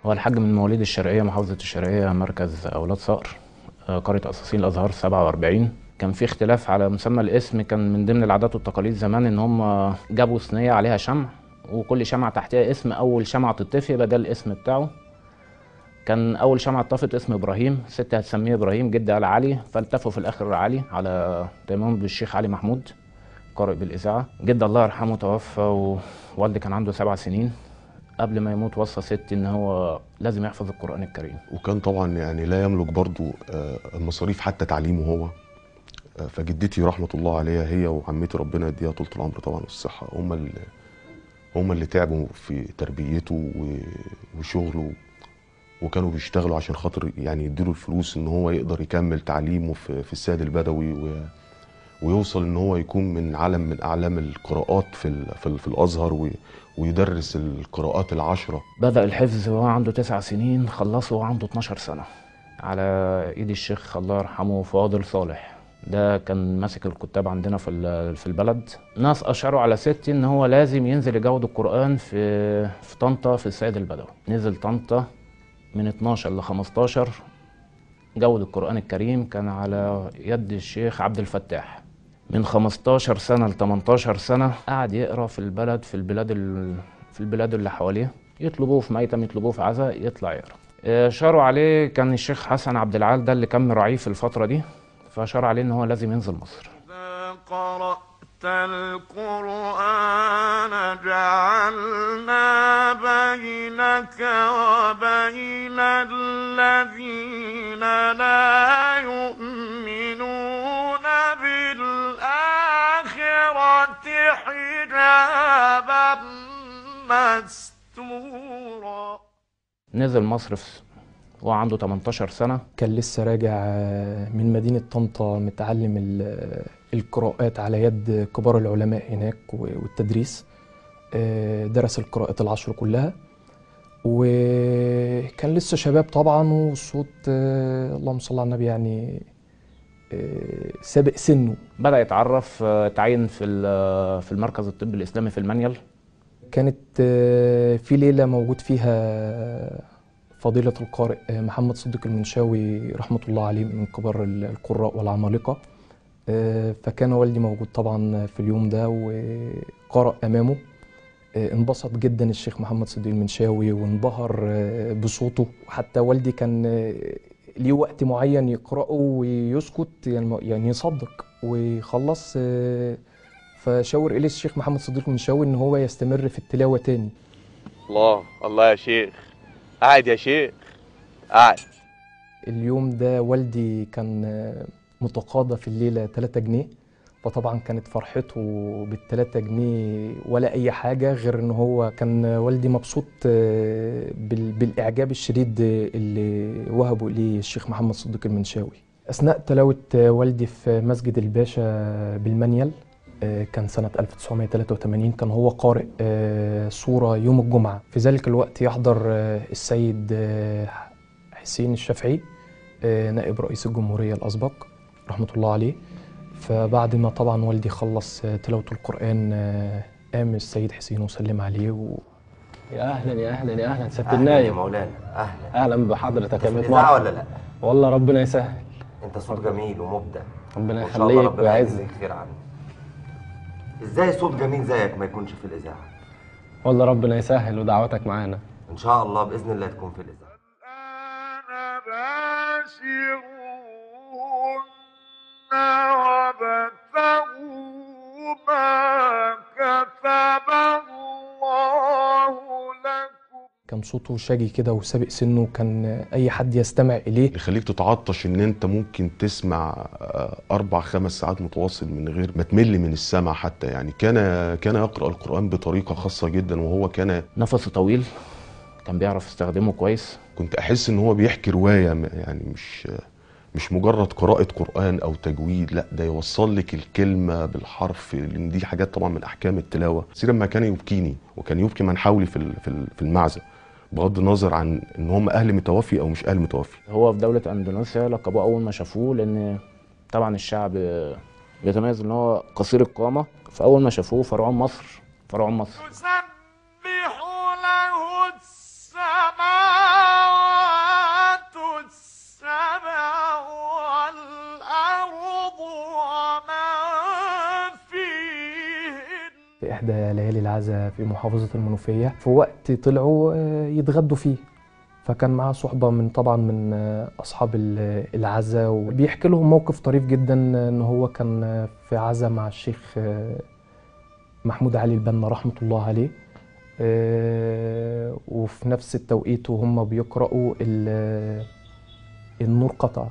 هو الحاج من مواليد الشرقية محافظة الشرقية مركز أولاد صقر آه، قرية أساطين الأزهر 47 كان في اختلاف على مسمى الاسم كان من ضمن العادات والتقاليد زمان إن هم جابوا صينية عليها شمع وكل شمعة تحتها اسم أول شمعة تطفي يبقى ده الاسم بتاعه كان أول شمعة اتطفت اسم إبراهيم ست هتسميه إبراهيم جد على علي فالتفوا في الآخر علي على تمام بالشيخ علي محمود قارئ بالإذاعة جد الله يرحمه توفى ووالدي كان عنده سبع سنين قبل ما يموت وصى ستي ان هو لازم يحفظ القران الكريم وكان طبعا يعني لا يملك برضو آه، المصاريف حتى تعليمه هو آه، فجدتي رحمه الله عليها هي وعمتي ربنا يديها طول العمر طبعا والصحه هم اللي هم اللي تعبوا في تربيته و- وشغله وكانوا بيشتغلوا عشان خاطر يعني يديله الفلوس ان هو يقدر يكمل تعليمه في, في الساد البدوي و ويوصل ان هو يكون من علم من اعلام القراءات في ال في, ال في الازهر و- ويدرس القراءات العشره بدا الحفظ وهو عنده تسع سنين خلصه وهو عنده 12 سنه على ايد الشيخ الله يرحمه فاضل صالح ده كان ماسك الكتاب عندنا في ال- في البلد ناس اشاروا على ستي ان هو لازم ينزل يجود القران في في طنطا في السيد البدوي نزل طنطا من 12 ل 15 جود القرآن الكريم كان على يد الشيخ عبد الفتاح من 15 سنة ل 18 سنة قعد يقرأ في البلد في البلاد ال... في البلاد اللي حواليه يطلبوه في ميتم يطلبوه في عزاء يطلع يقرأ آه، شاروا عليه كان الشيخ حسن عبد العال ده اللي كان مراعيه في الفترة دي فشار عليه ان هو لازم ينزل مصر إذا قرأت القرآن جعلنا بينك وبين الذين لا يؤمنون بالآخرة حجابا مستورا نزل مصر في وهو عنده 18 سنة كان لسه راجع آه، من مدينة طنطا متعلم ال- القراءات على يد كبار العلماء هناك و- والتدريس آه، درس القراءات العشر كلها وكان لسه شباب طبعا والصوت آه، اللهم صل على النبي يعني آه، سابق سنه بدأ يتعرف آه، تعين في ال- في المركز الطبي الإسلامي في المنيل كانت آه، في ليلة موجود فيها فضيلة القارئ آه، محمد صديق المنشاوي رحمة الله عليه من كبار ال- القراء والعمالقة آه، فكان والدي موجود طبعا في اليوم ده وقرأ أمامه آه، انبسط جدا الشيخ محمد صديق المنشاوي وانبهر آه، بصوته وحتى والدي كان آه، ليه وقت معين يقرأه ويسكت يعني يعني يصدق ويخلص آه، فشاور إليه الشيخ محمد صديق المنشاوي إن هو يستمر في التلاوة تاني الله الله يا شيخ قاعد يا شيخ قاعد اليوم ده والدي كان آه، متقاضى في الليلة 3 جنيه فطبعا كانت فرحته بالتلاتة جنيه ولا أي حاجة غير إن هو كان والدي مبسوط آه، بال- بالإعجاب الشديد اللي وهبه إليه الشيخ محمد صديق المنشاوي أثناء تلاوة آه، والدي في مسجد الباشا بالمنيل آه، كان سنة 1983 كان هو قارئ آه، سورة يوم الجمعة في ذلك الوقت يحضر آه، السيد آه، حسين الشافعي آه، نائب رئيس الجمهورية الأسبق رحمة الله عليه فبعد ما طبعا والدي خلص آه، تلاوة القرآن آه، قام السيد حسين وسلم عليه و... يا اهلا يا اهلا يا اهلا سياده أهلا يا النايم مولانا أهلا اهلا بحضرتك يا في ميت الإذاعة مرة ولا لا؟ والله ربنا يسهل أنت صوت جميل ومبدع ربنا وإن شاء الله يخليك ربنا ويعزك يجزيك خير عنه إزاي صوت جميل زيك ما يكونش في الإذاعة؟ والله ربنا يسهل ودعوتك معانا إن شاء الله بإذن الله تكون في الإذاعة الآن باشرون وابتغوا ما كتب الله لكم كان صوته شاجي كده وسابق سنه كان آه، أي حد يستمع إليه يخليك تتعطش ان انت ممكن تسمع آه، اربع خمس ساعات متواصل من غير ما تمل من السمع حتى يعني كان كان يقرا القران بطريقه خاصه جدا وهو كان نفسه طويل كان بيعرف يستخدمه كويس كنت احس ان هو بيحكي روايه م- يعني مش مش مجرد قراءة قرآن أو تجويد لا ده يوصل لك الكلمة بالحرف لأن دي حاجات طبعا من أحكام التلاوة كثيرا ما كان يبكيني وكان يبكي من حولي في ال- في ال- في المعزة بغض النظر عن إن هم أهل متوفي أو مش أهل متوفي هو في دولة أندونيسيا لقبوه أول ما شافوه لأن طبعا الشعب بيتميز إن هو قصير القامة فأول ما شافوه فرعون مصر فرعون مصر تسبح له السماوات إحدى ليالي العزاء في محافظة المنوفية في وقت طلعوا آه، يتغدوا فيه فكان معاه صحبة من طبعا من آه، أصحاب ال- العزاء وبيحكي لهم موقف طريف جدا آه، إن هو كان آه، في عزاء مع الشيخ آه، محمود علي البنا رحمة الله عليه آه، وفي نفس التوقيت وهم بيقرأوا ال- النور قطع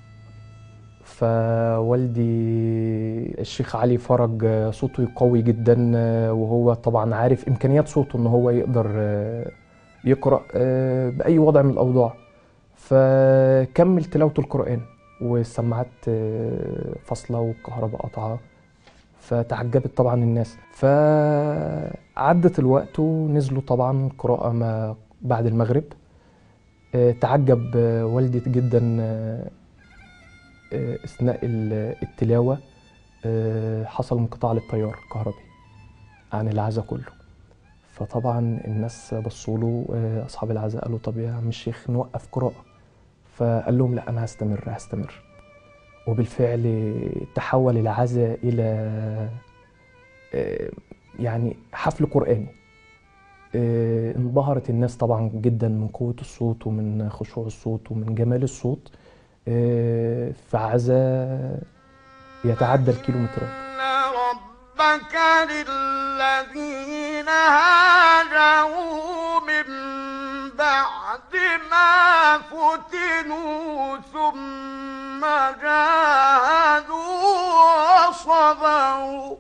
فوالدي الشيخ علي فرج آه، صوته قوي جدا آه، وهو طبعا عارف إمكانيات صوته إن هو يقدر آه، يقرأ آه، بأي وضع من الأوضاع فكمل تلاوة القرآن والسماعات آه، فاصلة والكهرباء قطعة فتعجبت طبعا الناس فعدت الوقت ونزلوا طبعا قراءة ما بعد المغرب آه، تعجب آه، والدي جدا آه، آه، أثناء ال- التلاوة آه، حصل انقطاع للتيار الكهربي عن العزاء كله فطبعا الناس بصوا له آه، أصحاب العزاء قالوا طب يا عم الشيخ نوقف قراءة فقال لهم لا أنا هستمر هستمر وبالفعل تحول العزاء إلى آه، يعني حفل قرآني آه، انبهرت الناس طبعا جدا من قوة الصوت ومن خشوع الصوت ومن جمال الصوت آه، في عزاء يتعدى الكيلومترات إن ربك للذين هاجروا من بعد ما فتنوا ثم جاهدوا وصبروا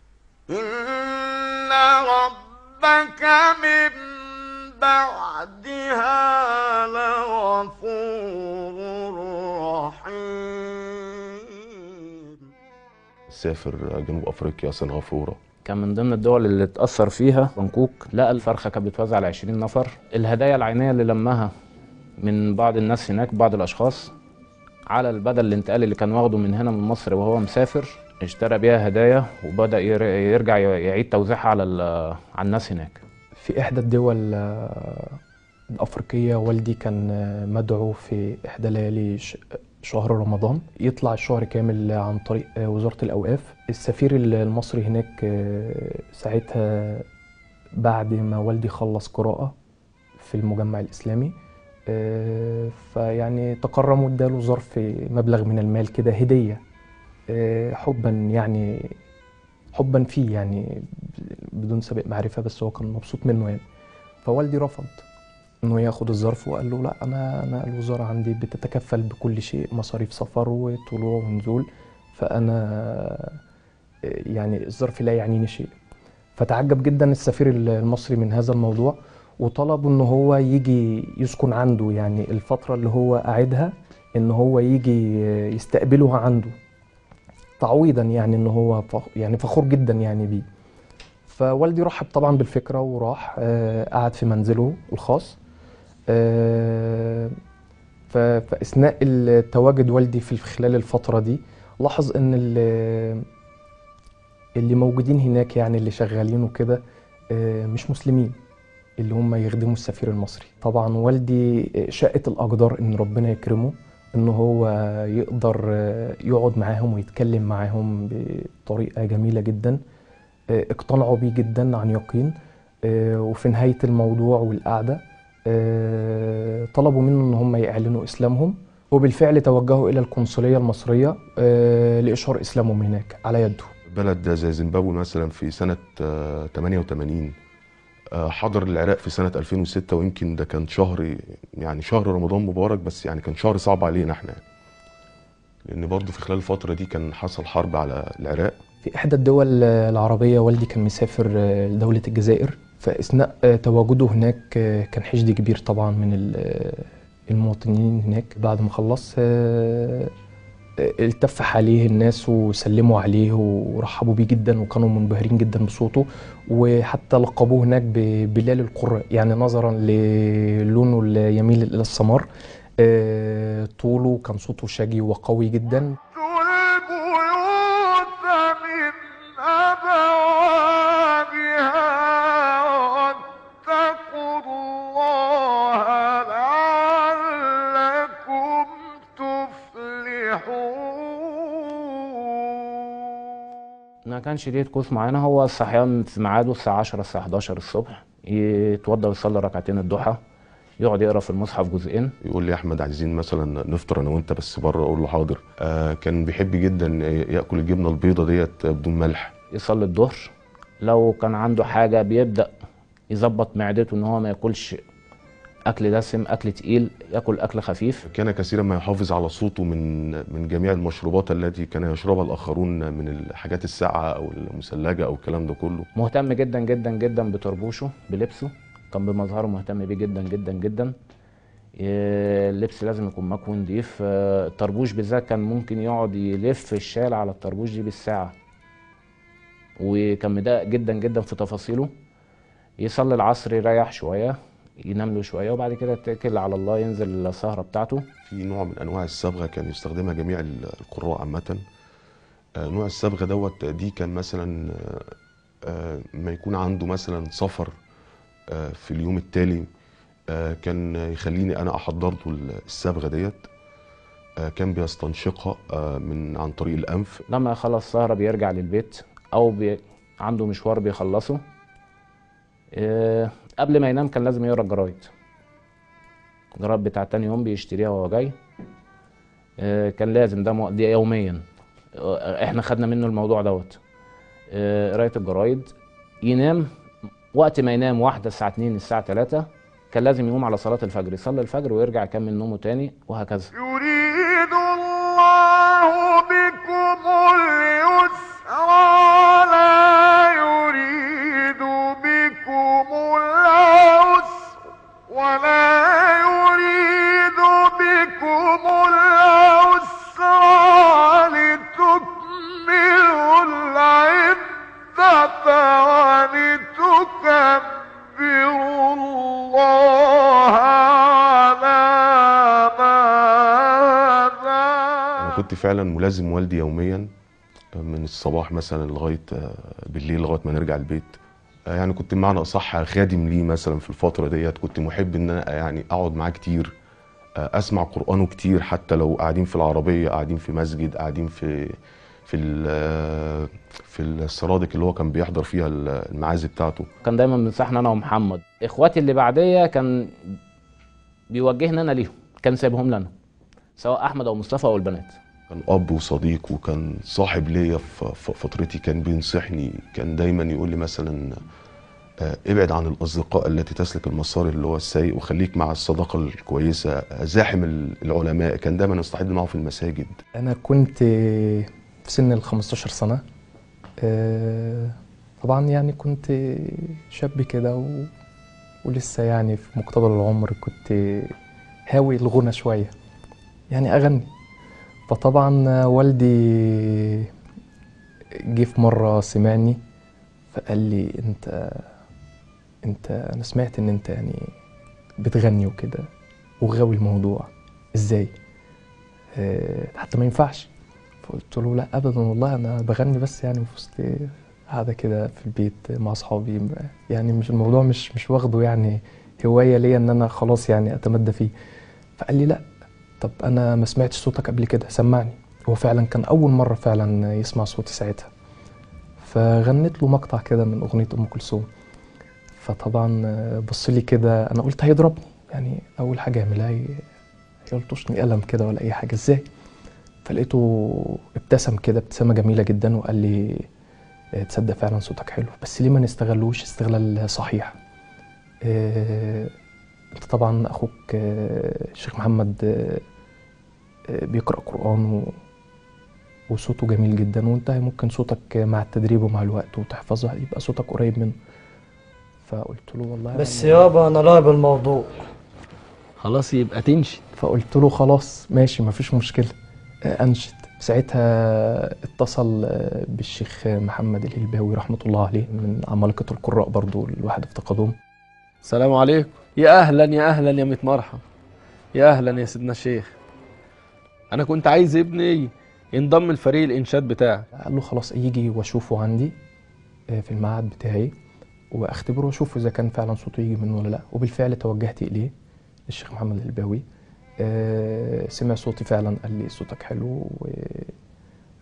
إن ربك من بعدها لغفور رحيم سافر جنوب افريقيا سنغافوره كان من ضمن الدول اللي اتأثر فيها بنكوك لقى الفرخة كانت بتوزع على 20 نفر الهدايا العينية اللي لمها من بعض الناس هناك بعض الأشخاص على البدل الانتقالي اللي كان واخده من هنا من مصر وهو مسافر اشترى بيها هدايا وبدأ ير- يرجع يعيد توزيعها على ال- على الناس هناك في إحدى الدول آه، الأفريقية والدي كان آه، مدعو في إحدى ليالي ش- شهر رمضان يطلع الشهر كامل عن طريق آه، وزارة الأوقاف السفير المصري هناك آه، ساعتها بعد ما والدي خلص قراءة في المجمع الإسلامي آه، فيعني تكرم واداله ظرف مبلغ من المال كده هدية آه، حبا يعني حبا فيه يعني بدون سابق معرفة بس هو كان مبسوط منه يعني فوالدي رفض انه ياخد الظرف وقال له لا انا انا الوزاره عندي بتتكفل بكل شيء مصاريف سفر وطلوع ونزول فانا يعني الظرف لا يعنيني شيء فتعجب جدا السفير المصري من هذا الموضوع وطلب ان هو يجي يسكن عنده يعني الفتره اللي هو قاعدها ان هو يجي يستقبلها عنده تعويضا يعني ان هو فخ يعني فخور جدا يعني بيه فوالدي رحب طبعا بالفكره وراح آه، قعد في منزله الخاص آه، ف- فاثناء التواجد والدي في خلال الفتره دي لاحظ ان ال- اللي موجودين هناك يعني اللي شغالين وكده آه، مش مسلمين اللي هم يخدموا السفير المصري طبعا والدي شاءت الاقدار ان ربنا يكرمه ان هو يقدر آه، يقعد معاهم ويتكلم معاهم بطريقه جميله جدا آه، اقتنعوا بيه جدا عن يقين آه، وفي نهايه الموضوع والقعده آه، طلبوا منه ان هم يعلنوا اسلامهم وبالفعل توجهوا الى القنصليه المصريه آه، لاشهار اسلامهم هناك على يده بلد زي زيمبابوي مثلا في سنة آه، 88 آه، حضر العراق في سنة 2006 ويمكن ده كان شهر يعني شهر رمضان مبارك بس يعني كان شهر صعب علينا احنا لأن برضه في خلال الفترة دي كان حصل حرب على العراق في إحدى الدول العربية والدي كان مسافر لدولة الجزائر فأثناء تواجده هناك كان حشد كبير طبعا من ال- المواطنين هناك بعد ما خلص آه، التف عليه الناس وسلموا عليه ورحبوا بيه جدا وكانوا منبهرين جدا بصوته وحتى لقبوه هناك ببلال القراء يعني نظرا للونه اللي يميل الى السمار آه، طوله كان صوته شجي وقوي جدا البيوت من أبوابها واتقوا الله لعلكم تفلحون ما كانش ليه طقوس معينة هو الصحيان في ميعاده الساعة 10 الساعة 11 الصبح يتوضى ويصلي ركعتين الضحى يقعد يقرا في المصحف جزئين يقول لي يا احمد عايزين مثلا نفطر انا وانت بس بره اقول له حاضر آه كان بيحب جدا ياكل الجبنه البيضه ديت بدون ملح يصلي الظهر لو كان عنده حاجة بيبدأ يظبط معدته ان هو ما ياكلش اكل دسم اكل تقيل ياكل اكل خفيف كان كثيرا ما يحافظ على صوته من من جميع المشروبات التي كان يشربها الاخرون من الحاجات الساقعه او المثلجه او الكلام ده كله مهتم جدا جدا جدا بطربوشه بلبسه كان بمظهره مهتم بيه جدا جدا جدا إيه، اللبس لازم يكون مكوي نضيف آه، الطربوش بالذات كان ممكن يقعد يلف الشال على الطربوش دي بالساعة وكان مدقق جدا جدا في تفاصيله يصلي العصر يريح شوية ينام له شوية وبعد كده يتكل على الله ينزل السهرة بتاعته في نوع من انواع الصبغه كان يستخدمها جميع القراء عامه آه، نوع الصبغه دوت دي كان مثلا آه، آه، ما يكون عنده مثلا سفر آه، في اليوم التالي آه، كان يخليني انا احضر له الصبغه ديت آه، كان بيستنشقها آه، من عن طريق الانف لما يخلص سهرة بيرجع للبيت أو بي... عنده مشوار بيخلصه إيه، قبل ما ينام كان لازم يقرا الجرايد الجرايد بتاع تاني يوم بيشتريها وهو جاي إيه، كان لازم ده مو- دي يوميا آه، احنا خدنا منه الموضوع دوت آه، قراية الجرايد ينام وقت ما ينام واحدة الساعة 2 الساعة 3 كان لازم يقوم على صلاة الفجر يصلي الفجر ويرجع يكمل نومه تاني وهكذا يريد الله بكم اليسر ولا يريد بكم العسر ولا يريد بكم العسر ولتكملوا العدة ولتكبروا الله على ما انا هداكم كنت فعلا ملازم والدي يوميا من الصباح مثلا لغايه آه، بالليل لغايه ما نرجع البيت آه، يعني كنت بمعنى اصح خادم ليه مثلا في الفتره ديت كنت محب ان انا يعني اقعد معاه كتير آه، اسمع قرانه كتير حتى لو قاعدين في العربيه قاعدين في مسجد قاعدين في في ال- آه، في السرادق اللي هو كان بيحضر فيها المعازي بتاعته كان دايما بينصحني انا ومحمد اخواتي اللي بعديا كان بيوجهني انا ليهم كان سايبهم لنا سواء احمد او مصطفى او البنات كان اب وصديق وكان صاحب ليا في في فترتي كان بينصحني كان دايما يقول لي مثلا آه، ابعد عن الاصدقاء التي تسلك المسار اللي هو السيء وخليك مع الصداقه الكويسه آه، زاحم ال- العلماء كان دايما يستعد معه في المساجد انا كنت في سن ال 15 سنه آه، طبعا يعني كنت شاب كده و... ولسه يعني في مقتبل العمر كنت هاوي الغنى شويه يعني اغني فطبعا والدي جه في مره سمعني فقال لي انت انت انا سمعت ان انت يعني بتغني وكده وغاوي الموضوع ازاي آه، حتى ما ينفعش فقلت له لا ابدا والله انا بغني بس يعني في وسط قاعده كده في البيت مع اصحابي يعني مش الموضوع مش مش واخده يعني هوايه ليا ان انا خلاص يعني اتمدى فيه فقال لي لا طب انا ما سمعتش صوتك قبل كده سمعني هو فعلا كان اول مره فعلا يسمع صوتي ساعتها فغنيت له مقطع كده من اغنيه ام كلثوم فطبعا بص لي كده انا قلت هيضربني يعني اول حاجه يعملها ي- يلطشني قلم كده ولا اي حاجه ازاي فلقيته ابتسم كده ابتسامه جميله جدا وقال لي آه، تصدق فعلا صوتك حلو بس ليه ما نستغلوش استغلال صحيح آه، انت طبعا اخوك آه، الشيخ محمد آه، آه، بيقرا قران و... وصوته جميل جدا وانت ممكن صوتك مع التدريب ومع الوقت وتحفظه يبقى صوتك قريب منه فقلت له والله بس أنا- يابا انا لاعب الموضوع خلاص يبقى تنشد فقلت له خلاص ماشي مفيش مشكلة آه، أنشد ساعتها اتصل آه، بالشيخ محمد الهلباوي رحمة الله عليه من عمالقة القراء برضو الواحد افتقدهم السلام عليكم يا اهلا يا اهلا يا ميت مرحب يا اهلا يا سيدنا الشيخ انا كنت عايز ابني ينضم لفريق الانشاد بتاعك قال له خلاص يجي واشوفه عندي آه، في المعهد بتاعي واختبره واشوف اذا كان فعلا صوته يجي منه ولا لا وبالفعل توجهت اليه الشيخ محمد الهلباوي آه، سمع صوتي فعلا قال لي صوتك حلو و...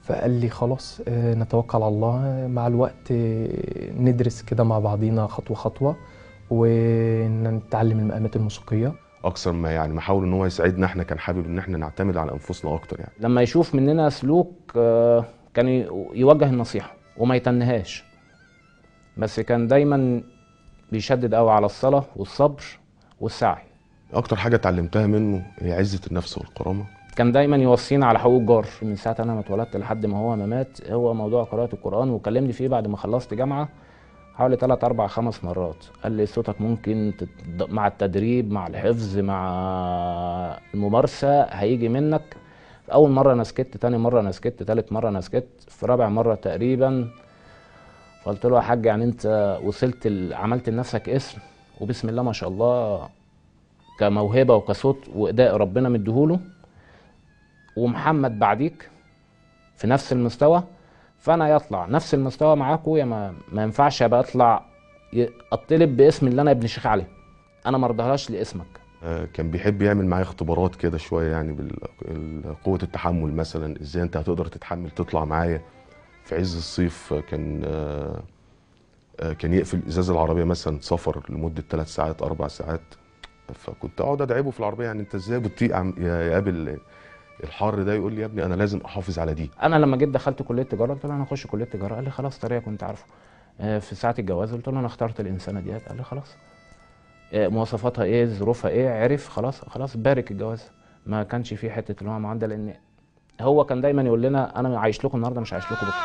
فقال لي خلاص آه، نتوكل على الله مع الوقت آه، ندرس كده مع بعضينا خطوة خطوة ونتعلم المقامات الموسيقية اكثر ما يعني ما حاول ان هو يساعدنا احنا كان حابب ان احنا نعتمد على انفسنا اكتر يعني لما يشوف مننا سلوك آه، كان ي- يوجه النصيحة وما يتنهاش بس كان دايما بيشدد قوي على الصلاة والصبر والسعي اكتر حاجه اتعلمتها منه هي عزه النفس والكرامه كان دايما يوصينا على حقوق الجار من ساعة انا ما اتولدت لحد ما هو ما مات هو موضوع قراءة القرآن وكلمني فيه بعد ما خلصت جامعة حوالي 3 4 5 مرات قال لي صوتك ممكن تت... مع التدريب مع الحفظ مع الممارسة هيجي منك اول مرة انا سكت تاني مرة انا سكت تالت مرة انا سكت في رابع مرة تقريبا فقلت له يا حاج يعني انت وصلت ال... عملت لنفسك اسم وبسم الله ما شاء الله كموهبة وكصوت وإداء ربنا مديهوله ومحمد بعديك في نفس المستوى فانا يطلع نفس المستوى معاكم يا ما, ما ينفعش ابقى اطلع ي- اطلب باسم اللي انا ابن شيخ علي انا ما ارضاهاش لاسمك آه، كان بيحب يعمل معايا اختبارات كده شويه يعني بقوه التحمل مثلا ازاي انت هتقدر تتحمل تطلع معايا في عز الصيف آه، كان آه، آه، كان يقفل ازاز العربيه مثلا سفر لمده ثلاث ساعات اربع ساعات فكنت اقعد ادعبه في العربيه يعني انت ازاي بتطيق عم- يا- يقابل الحر ده يقول لي يا ابني انا لازم احافظ على دي انا لما جيت دخلت كليه تجاره قلت له انا اخش كليه تجاره قال لي خلاص طريقه كنت عارفه آه، في ساعه الجواز قلت له انا اخترت الانسانه ديت قال لي خلاص آه، مواصفاتها ايه ظروفها ايه عرف خلاص خلاص بارك الجواز ما كانش فيه حته اللي هو معدل لان هو كان دايما يقول لنا انا عايش لكم النهارده مش عايش لكم بكره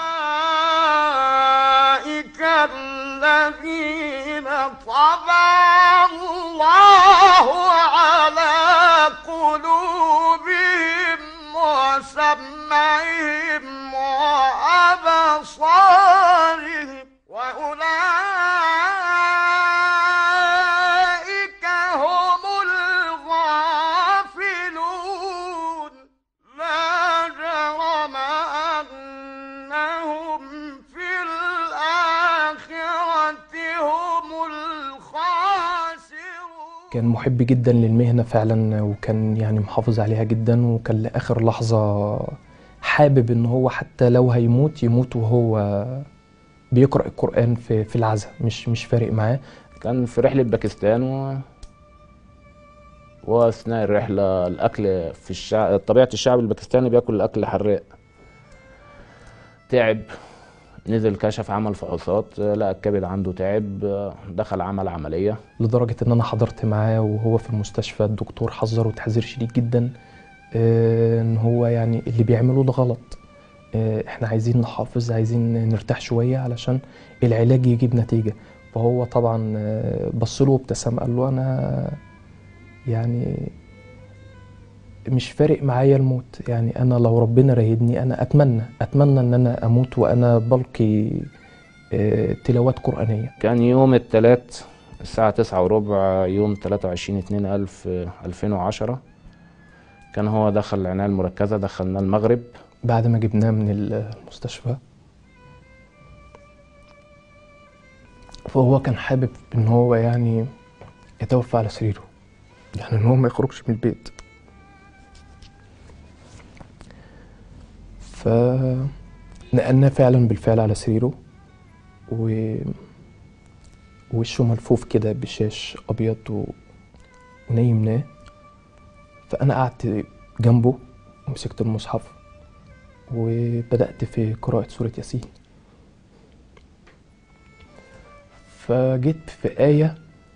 أولئك الذين طبع الله على قلوبهم وسمعهم وأبصارهم وأولئك هم الغافلون لا جرم أنهم في الآخرة هم الخاسرون كان محب جدا للمهنة فعلا وكان يعني محافظ عليها جدا وكان لآخر لحظة حابب ان هو حتى لو هيموت يموت وهو بيقرأ القرآن في في العزاء مش مش فارق معاه كان في رحلة باكستان و... وأثناء الرحلة الأكل في الشعب طبيعة الشعب الباكستاني بياكل الأكل حراق تعب نزل كشف عمل فحوصات لقى الكبد عنده تعب دخل عمل عملية لدرجة ان انا حضرت معاه وهو في المستشفى الدكتور حذره تحذير شديد جدا آه، ان هو يعني اللي بيعمله ده غلط آه، احنا عايزين نحافظ عايزين نرتاح شوية علشان العلاج يجيب نتيجة فهو طبعا آه، بص له وابتسم قال له انا يعني مش فارق معايا الموت يعني انا لو ربنا رايدني انا اتمنى اتمنى ان انا اموت وانا بلقي آه، تلاوات قرآنية كان يوم التلات الساعة تسعة وربع يوم تلاتة وعشرين اتنين ألف ألفين وعشرة كان هو دخل العناية المركزة دخلنا المغرب بعد ما جبناه من المستشفى فهو كان حابب ان هو يعني يتوفى على سريره يعني ان هو ما يخرجش من البيت فنقلناه فعلا بالفعل على سريره و وشه ملفوف كده بشاش ابيض و... ونيمناه فانا قعدت جنبه ومسكت المصحف وبدأت في قراءة سورة ياسين فجيت في آية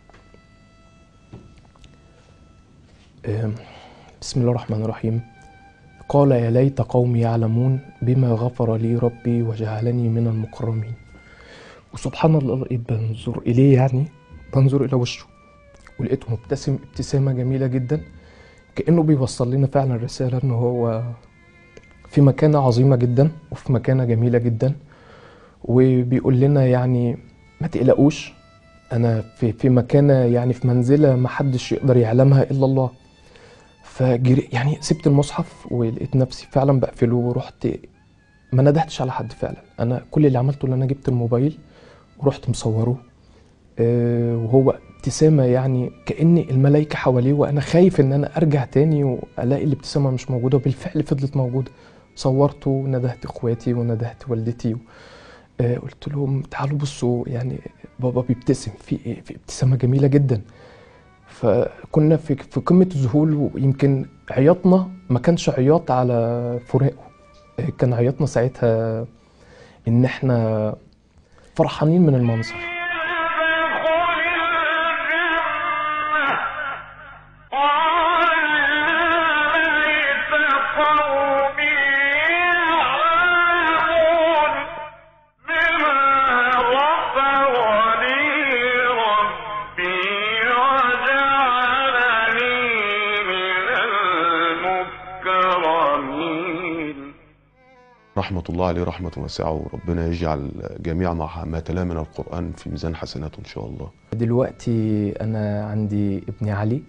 آم، بسم الله الرحمن الرحيم قال يا ليت قومي يعلمون بما غفر لي ربي وجعلني من المكرمين وسبحان الله لقيت بنظر إليه يعني بنظر إلى وشه ولقيته مبتسم ابتسامة جميلة جدا كأنه بيوصل لنا فعلا رسالة إن هو في مكانة عظيمة جدا وفي مكانة جميلة جدا وبيقول لنا يعني ما تقلقوش أنا في في مكانة يعني في منزلة ما حدش يقدر يعلمها إلا الله فجري يعني سبت المصحف ولقيت نفسي فعلا بقفله ورحت ما ندهتش على حد فعلا أنا كل اللي عملته إن أنا جبت الموبايل ورحت مصوره آه، وهو ابتسامة يعني كأن الملايكة حواليه وأنا خايف إن أنا أرجع تاني وألاقي الابتسامة مش موجودة وبالفعل فضلت موجودة صورته وندهت اخواتي وندهت والدتي آه، قلت لهم تعالوا بصوا يعني بابا بيبتسم في ايه في ابتسامه جميله جدا فكنا في في قمه الذهول ويمكن عياطنا ما كانش عياط على فراقه آه، كان عياطنا ساعتها ان احنا فرحانين من المنظر رحمة الله عليه رحمة واسعة وربنا يجعل جميع ما ما تلا من القرآن في ميزان حسناته إن شاء الله دلوقتي انا عندي ابني علي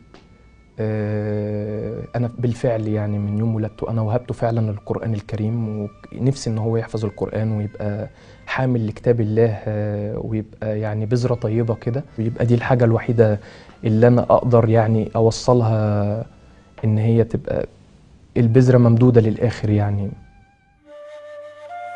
آه، انا بالفعل يعني من يوم ولادته انا وهبته فعلا القران الكريم ونفسي ان هو يحفظ القران ويبقى حامل لكتاب الله آه، ويبقى يعني بذره طيبه كده ويبقى دي الحاجه الوحيده اللي انا اقدر يعني اوصلها ان هي تبقى البذره ممدوده للاخر يعني